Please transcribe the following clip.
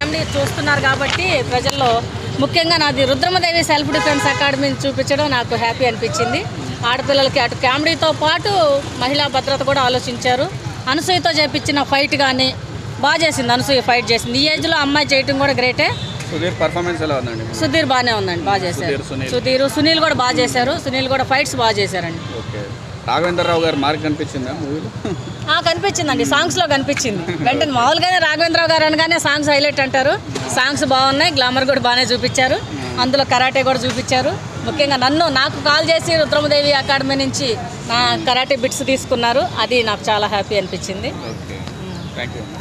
అన్ని చూస్తున్నారు కాబట్టి ప్రజల్లో ముఖ్యంగా నాది రుద్రమదేవి సెల్ఫ్ డిఫెన్స్ అకాడమీని చూపించడం నాకు హ్యాపీ అనిపించింది ఆడపిల్లలకి అటు కామెడీతో పాటు మహిళా భద్రత కూడా ఆలోచించారు అనసూయతో చేపించిన ఫైట్ కానీ బాగా చేసింది అనసూయ ఫైట్ చేసింది ఈ ఏజ్లో అమ్మాయి చేయటం కూడా గ్రేటే సుధీర్ పర్ఫార్మెన్స్ ఎలా ఉందండి సుధీర్ బాగానే ఉందండి బాగా చేశారు సుధీర్, సునీల్. సుధీర్ సునీల్ కూడా బాగా చేశారు సునీల్ కూడా ఫైట్స్ బాగా చేశారండి ఓకే రాఘవేంద్రరావు గారు మార్క్ కనిపించిందా మూవీలో ఆ, కనిపించిందండి సాంగ్స్లో కనిపించింది వెంటనే మామూలుగానే రాఘవేంద్రరావు గారు అనగానే సాంగ్స్ హైలైట్ అంటారు సాంగ్స్ బాగున్నాయి గ్లామర్ కూడా బాగానే చూపించారు అందులో కరాటే కూడా చూపించారు ముఖ్యంగా నన్ను నాకు కాల్ చేసి రుద్రమదేవి అకాడమీ నుంచి నా కరాటే బిట్స్ తీసుకున్నారు అది నాకు చాలా హ్యాపీ అనిపించింది ఓకే థ్యాంక్ యూ